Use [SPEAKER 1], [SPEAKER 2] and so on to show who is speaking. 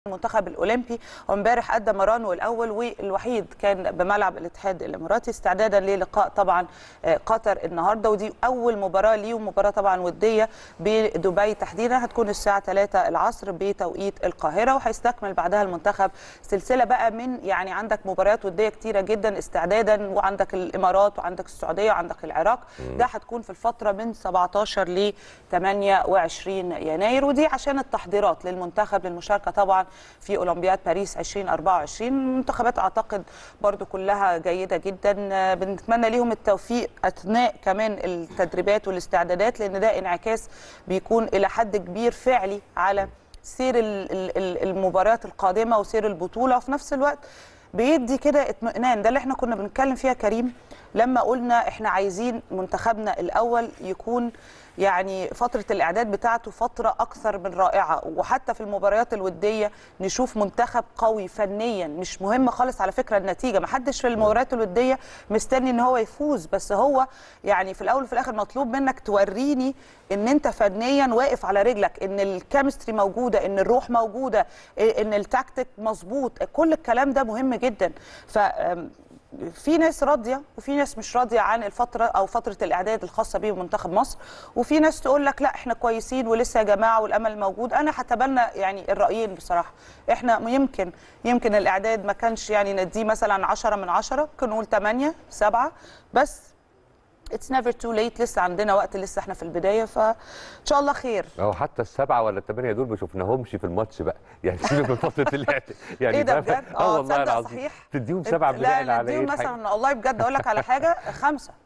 [SPEAKER 1] المنتخب الاولمبي وامبارح ادى مرانه الاول والوحيد كان بملعب الاتحاد الاماراتي استعدادا للقاء طبعا قطر النهارده ودي اول مباراه ليه ومباراه طبعا وديه بدبي تحديدا هتكون الساعه 3 العصر بتوقيت القاهره وهيستكمل بعدها المنتخب سلسله بقى من يعني عندك مباريات وديه كتيره جدا استعدادا وعندك الامارات وعندك السعوديه وعندك العراق ده هتكون في الفتره من 17 ل 28 يناير ودي عشان التحضيرات للمنتخب للمشاركه طبعا في اولمبياد باريس 2024 المنتخبات اعتقد برضو كلها جيده جدا بنتمنى ليهم التوفيق اثناء كمان التدريبات والاستعدادات لان ده انعكاس بيكون الى حد كبير فعلي على سير المباريات القادمه وسير البطوله وفي نفس الوقت بيدي كده اطمئنان ده اللي احنا كنا بنتكلم فيها كريم لما قلنا احنا عايزين منتخبنا الاول يكون يعني فتره الاعداد بتاعته فتره اكثر من رائعه وحتى في المباريات الوديه نشوف منتخب قوي فنيا مش مهم خالص على فكره النتيجه ما حدش في المباريات الوديه مستني ان هو يفوز بس هو يعني في الاول وفي الاخر مطلوب منك توريني ان انت فنيا واقف على رجلك ان الكيمستري موجوده ان الروح موجوده ان التكتيك مظبوط كل الكلام ده مهم جدا ف في ناس راضيه وفي ناس مش راضيه عن الفتره او فتره الاعداد الخاصه بيه منتخب مصر وفي ناس تقول لك لا احنا كويسين ولسه يا جماعه والامل موجود انا هتبنى يعني الرايين بصراحه احنا يمكن يمكن الاعداد ما كانش يعني نديه مثلا 10 من 10 ممكن نقول 8 7 بس اتس نيفر تو ليت لسه عندنا وقت لسه احنا في البدايه فان شاء الله خير
[SPEAKER 2] اهو حتى السبعه ولا الثمانيه دول ما شفناهمش في الماتش بقى يعني سيبك من فتره الاعتماد يعني
[SPEAKER 1] ايه ده بجد؟
[SPEAKER 2] اه والله العظيم
[SPEAKER 1] صحيح
[SPEAKER 2] تديهم سبعه بناء
[SPEAKER 1] لا
[SPEAKER 2] على
[SPEAKER 1] نديهم
[SPEAKER 2] ايه
[SPEAKER 1] مثلا والله بجد اقول لك على حاجه خمسه